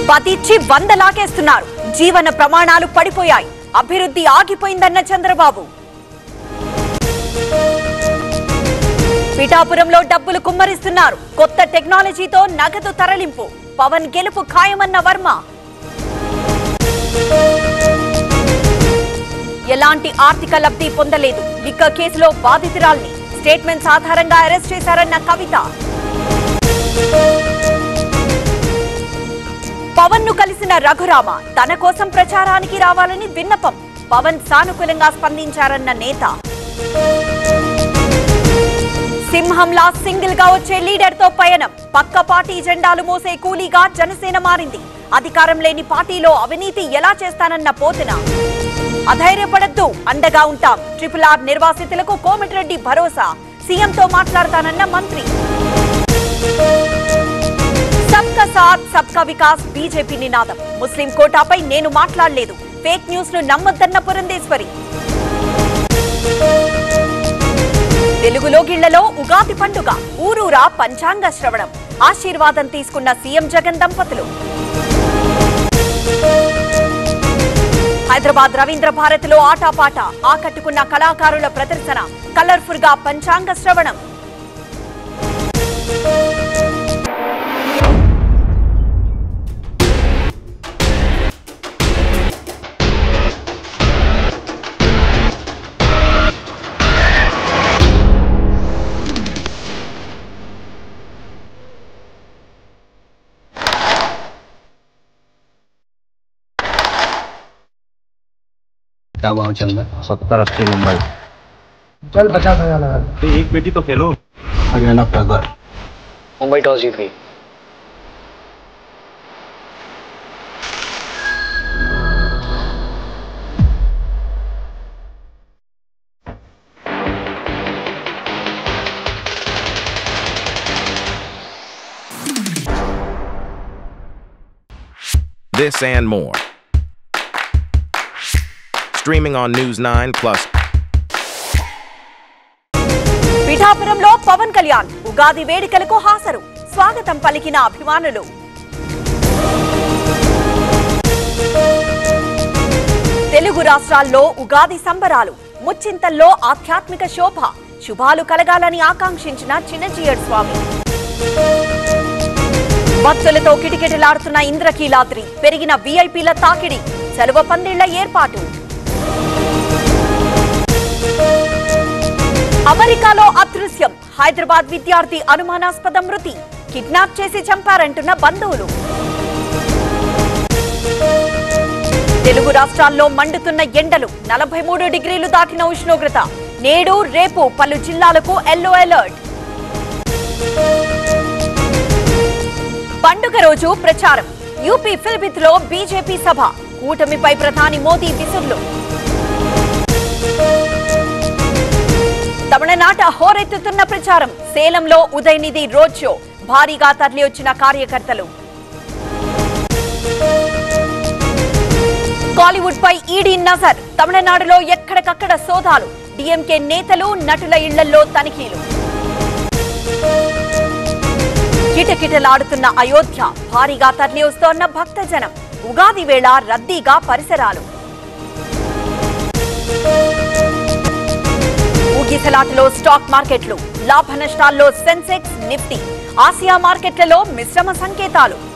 పదిచ్చి వంద లాగేస్తున్నారు జీవన ప్రమాణాలు పడిపోయాయి అభివృద్ధి ఆగిపోయిందన్న చంద్రబాబు పిఠాపురంలో డబ్బులు కుమ్మరిస్తున్నారు కొత్త టెక్నాలజీతో నగదు తరలింపు పవన్ గెలుపు ఖాయమన్న వర్మ ఎలాంటి ఆర్థిక లబ్ధి పొందలేదు లిక్క కేసులో బాధితురాల్ని స్టేట్మెంట్స్ ఆధారంగా అరెస్ట్ చేశారన్న కవిత పవన్ ను కలిసిన రఘురామ తన కోసం ప్రచారానికి రావాలని విన్నపం పవన్ సానుకూలంగా స్పందించారన్న నేత సింహంలా సింగిల్ గా వచ్చే లీడర్ తో పయనం పక్క పార్టీ జెండాలు మోసే కూలీగా జనసేన మారింది అధికారం లేని పార్టీలో అవినీతి ఎలా చేస్తానన్న పోతన అధైర్యపడద్దు అండగా ఉంటాం ట్రిపుల్ ఆర్ నిర్వాసితులకు కోమటిరెడ్డి భరోసా సీఎంతో మాట్లాడతానన్న మంత్రి సబ్కా సాత్ సబ్కా వికాస్ బీజేపీ నినాదం ముస్లిం కోటాపై నేను మాట్లాడలేదు ఫేక్ న్యూస్ ను నమ్మొద్దన్న పురంధేశ్వరి తెలుగులో గిళ్లలో ఉగాది పండుగ ఊరూరా పంచాంగ శ్రవణం ఆశీర్వాదం తీసుకున్న సీఎం జగన్ దంపతులు హైదరాబాద్ రవీంద్ర భారతిలో ఆటాపాట ఆకట్టుకున్న కళాకారుల ప్రదర్శన కలర్ఫుల్ గా పంచాంగ శ్రవణం क्या भाव चल रहा है सत्तर अस्सी मुंबई चल पचास हजार लगा तो एक पेटी तो खेलो हरियाणा प्रगर मुंबई टॉस जीत गई This and more. Streaming on News 9 Plus. పిఠాపురంలో పవన్ కళ్యాణ్ ఉగాది వేడుకలకు హాజరు స్వాగతం పలికిన అభిమానులు తెలుగు రాష్ట్రాల్లో ఉగాది సంబరాలు ముచ్చింతల్లో ఆధ్యాత్మిక శోభ శుభాలు కలగాలని ఆకాంక్షించిన చిన్నజీయర్ స్వామి భక్తులతో కిటకిటలాడుతున్న ఇంద్రకీలాద్రి పెరిగిన వీఐపీల తాకిడి సెలవు పందిళ్ల ఏర్పాటు అమెరికాలో అదృశ్యం హైదరాబాద్ విద్యార్థి అనుమానాస్పద మృతి కిడ్నాప్ చేసి చంపారంటున్న బంధువులు తెలుగు రాష్ట్రాల్లో మండుతున్న ఎండలు నలభై మూడు డిగ్రీలు దాటిన ఉష్ణోగ్రత నేడు రేపు పలు జిల్లాలకు ఎల్లో అలర్ట్ పండుగ రోజు ప్రచారం యూపీ ఫిల్బిత్ లో బీజేపీ సభ కూటమిపై ప్రధాని మోదీ విసుర్లు తమిళనాట హోరెత్తుతున్న ప్రచారం సేలంలో ఉదయనిధి రోడ్ షో భారీగా తరలి వచ్చిన కార్యకర్తలు కాలీవుడ్ పై ఈడీ నజర్ తమిళనాడులో ఎక్కడికక్కడ సోదాలు డిఎంకే నేతలు నటుల ఇళ్లలో తనిఖీలు కిటకిటలాడుతున్న అయోధ్య భారీగా తరలి వస్తోన్న భక్తజనం ఉగాది వేళ రద్దీగా పరిసరాలు ఊగిసలాటలో స్టాక్ మార్కెట్లు లాభ నష్టాల్లో సెన్సెక్స్ నిఫ్టీ ఆసియా మార్కెట్లలో మిశ్రమ సంకేతాలు